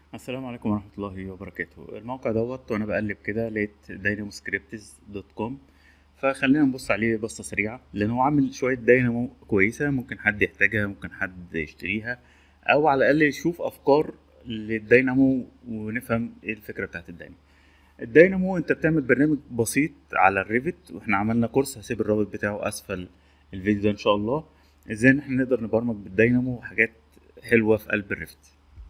السلام عليكم ورحمة الله وبركاته الموقع دوت وانا بقلب كده لقيت داينامو سكريبتز دوت كوم فخلينا نبص عليه بصة سريعة لأن هو عامل شوية داينامو كويسة ممكن حد يحتاجها ممكن حد يشتريها أو على الأقل يشوف أفكار للداينامو ونفهم ايه الفكرة بتاعت الداينامو الداينامو انت بتعمل برنامج بسيط على الريفت واحنا عملنا كورس هسيب الرابط بتاعه اسفل الفيديو ده ان شاء الله ازاي ان احنا نقدر نبرمج بالداينامو حاجات حلوة في قلب الريفت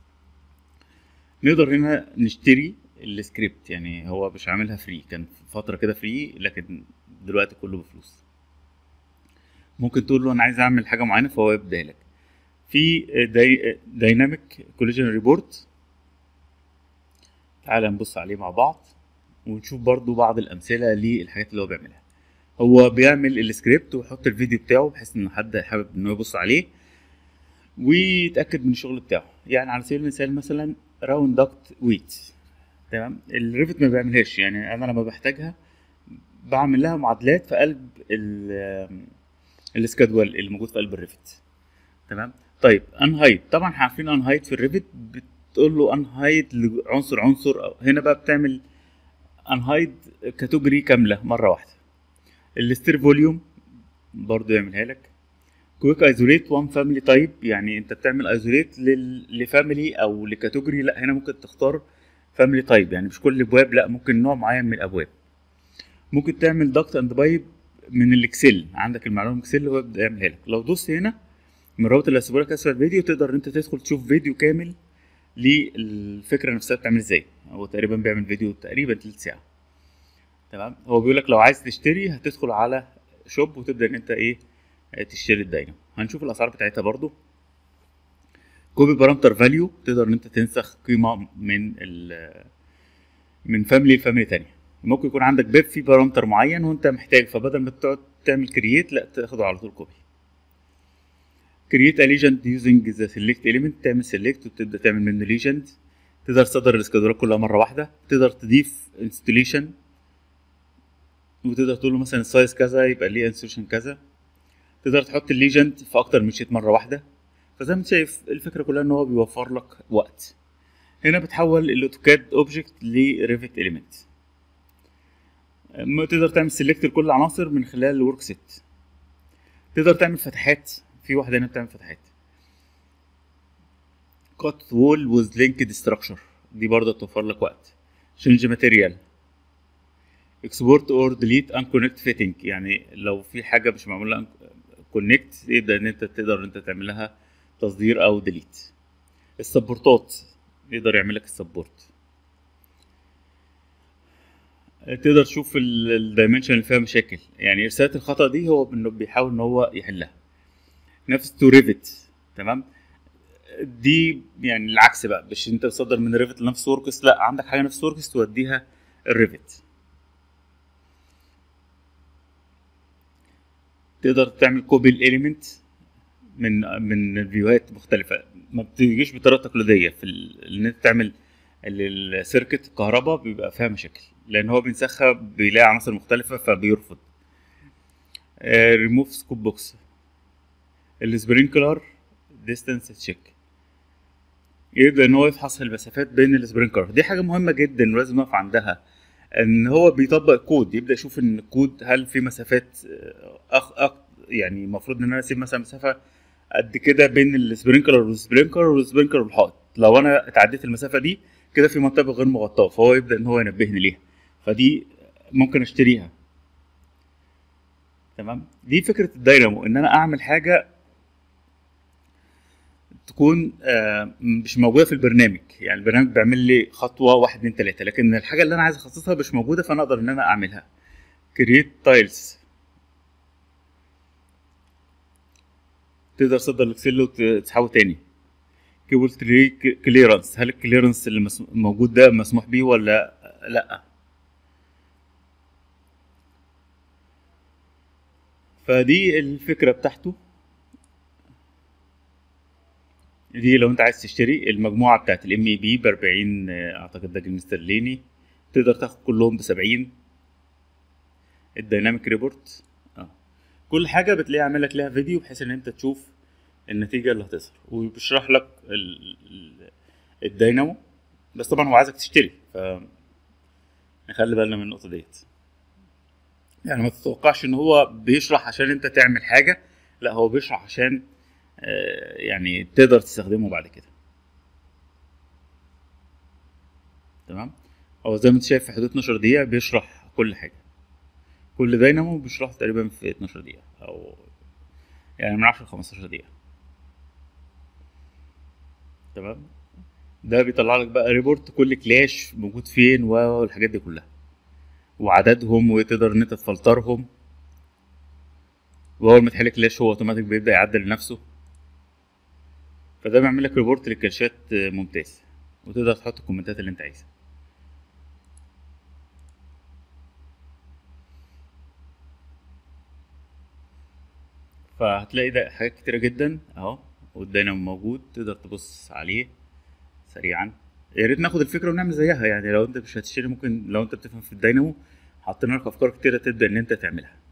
نقدر هنا نشتري السكريبت يعني هو مش عاملها فري كان فترة كده فري لكن دلوقتي كله بفلوس ممكن تقول له انا عايز اعمل حاجة معينة فهو يبدأ لك في داي... دايناميك كوليجن ريبورت تعال نبص عليه مع بعض ونشوف برضو بعض الامثلة للحاجات اللي هو بيعملها هو بيعمل السكريبت ويحط الفيديو بتاعه بحيث ان حد حابب انه يبص عليه ويتاكد من الشغل بتاعه يعني على سبيل المثال مثلا راوند داكت ويت تمام الريفت ما بيعملهاش يعني انا لما بحتاجها بعمل لها معادلات في قلب السكادول اللي موجود في قلب الريفت تمام طيب انهايد طبعا احنا عارفين انهايد في الريفت بتقول له انهايد لعنصر عنصر أو هنا بقى بتعمل انهايد كاتيجوري كامله مره واحده الستير فوليوم برضو يعملها لك كويك ايزوليت وان فاميلي تايب يعني انت بتعمل ايزوليت لفاميلي او لكاتيجوري لا هنا ممكن تختار فاميلي تايب يعني مش كل الابواب لا ممكن نوع معين من الابواب ممكن تعمل داكت اند بايب من الاكسل عندك المعلومه اكسل هو يبدا يعملها لك لو دوست هنا من الرابط اللي هسيبه لك اسفل الفيديو تقدر انت تدخل تشوف فيديو كامل للفكره نفسها بتعمل ازاي هو تقريبا بيعمل فيديو تقريبا تلت ساعه تمام هو بيقول لك لو عايز تشتري هتدخل على شوب وتبدا ان انت ايه تشتري الداينامو هنشوف الاسعار بتاعتها برضو كوبي بارامتر فاليو تقدر ان انت تنسخ قيمه من ال من فاميلي لفاميلي تانية ممكن يكون عندك بيب فيه بارامتر معين وانت محتاج فبدل ما تقعد تعمل كرييت لا تاخده على طول كوبي كرييت ليجند يوزنج ذا سيلكت اليمنت تعمل سيلكت وتبدا تعمل منه ليجند تقدر تصدر الاسكادولات كلها مره واحده تقدر تضيف انستليشن وتقدر تقول له مثلا السايز كذا يبقى ليه انستليشن كذا تقدر تحط الليجند في اكتر من شيت مره واحده فزي ما انت شايف الفكره كلها ان هو بيوفر لك وقت هنا بتحول الاوتوكاد اوبجكت لريفت اليمنت تقدر تعمل سيلكت لكل العناصر من خلال الورك سيت تقدر تعمل فتحات في واحده هنا بتعمل فتحات كات وول وذ لينكد ستراكشر دي برضه توفر لك وقت شينج ماتيريال اكسبورت اور ديليت ان كونكت فيتنج يعني لو في حاجه مش معمول لها كونكت يبدا ان انت تقدر انت تعمل لها تصدير او ديليت السبورتات يقدر يعمل لك السبورت تقدر تشوف الدايمنشن اللي فيها مشاكل يعني رساله الخطا دي هو انه بيحاول ان هو يحلها نفس تو ريفت تمام دي يعني العكس بقى مش انت تصدر من ريفت لنفس وركس لا عندك حاجه نفس وركس توديها الريفت تقدر تعمل كوبي الاليمنت من من فيوهات مختلفه ما بتجيش بطريقه تقليديه في ان انت تعمل السيركت الكهرباء بيبقى فيها مشاكل لان هو بينسخها بيلاقي عناصر مختلفه فبيرفض ريموف سكوب بوكس السبرينكلر ديستانس تشيك يبدا ان هو يفحص المسافات بين السبرينكلر دي حاجه مهمه جدا ولازم نقف عندها ان هو بيطبق كود يبدا يشوف ان الكود هل في مسافات أخ أخ يعني المفروض ان انا اسيب مثلا مسافه قد كده بين السبرينكلر والسبرينكلر والسبرينكلر والحائط لو انا اتعديت المسافه دي كده في منطقه غير مغطاه فهو يبدا ان هو ينبهني ليها فدي ممكن اشتريها تمام دي فكره الداينامو ان انا اعمل حاجه تكون مش موجوده في البرنامج يعني البرنامج بيعمل لي خطوه واحد اتنين تلاته لكن الحاجه اللي انا عايز اخصصها مش موجوده فانا اقدر ان انا اعملها كرييت تايلز تقدر تصدر الاكسل وتسحبه تاني كيبل تري كليرنس هل الكليرنس اللي موجود ده مسموح بيه ولا لا فدي الفكره بتاعته دي لو انت عايز تشتري المجموعه بتاعت الام اي بي ب 40 اعتقد ده جنيه استرليني تقدر تاخد كلهم ب 70 الديناميك ريبورت اه كل حاجه بتلاقي عامل لك لها فيديو بحيث ان انت تشوف النتيجه اللي هتظهر وبيشرح لك ال- ال- الدينامو بس طبعا هو عايزك تشتري ف نخلي بالنا من النقطه ديت يعني ما تتوقعش ان هو بيشرح عشان انت تعمل حاجه لا هو بيشرح عشان آه، يعني تقدر تستخدمه بعد كده تمام هو زي ما انت شايف في حدود 12 دقيقه بيشرح كل حاجه كل داينامو بيشرح تقريبا في 12 دقيقه او يعني من 10 ل 15 دقيقه تمام ده بيطلع لك بقى ريبورت كل كلاش موجود فين والحاجات دي كلها وعددهم وتقدر ان انت تفلترهم واول ما تحل كلاش هو اوتوماتيك بيبدا يعدل لنفسه فده بيعمل لك ريبورت للكلاشات آه، ممتاز وتقدر تحط الكومنتات اللي انت عايزها فهتلاقي ده حاجات كتيرة جدا اهو والدينامو موجود تقدر تبص عليه سريعا يا ريت ناخد الفكرة ونعمل زيها يعني لو انت مش هتشتري ممكن لو انت بتفهم في الدينامو حاطين لك افكار كتيرة تبدأ ان انت تعملها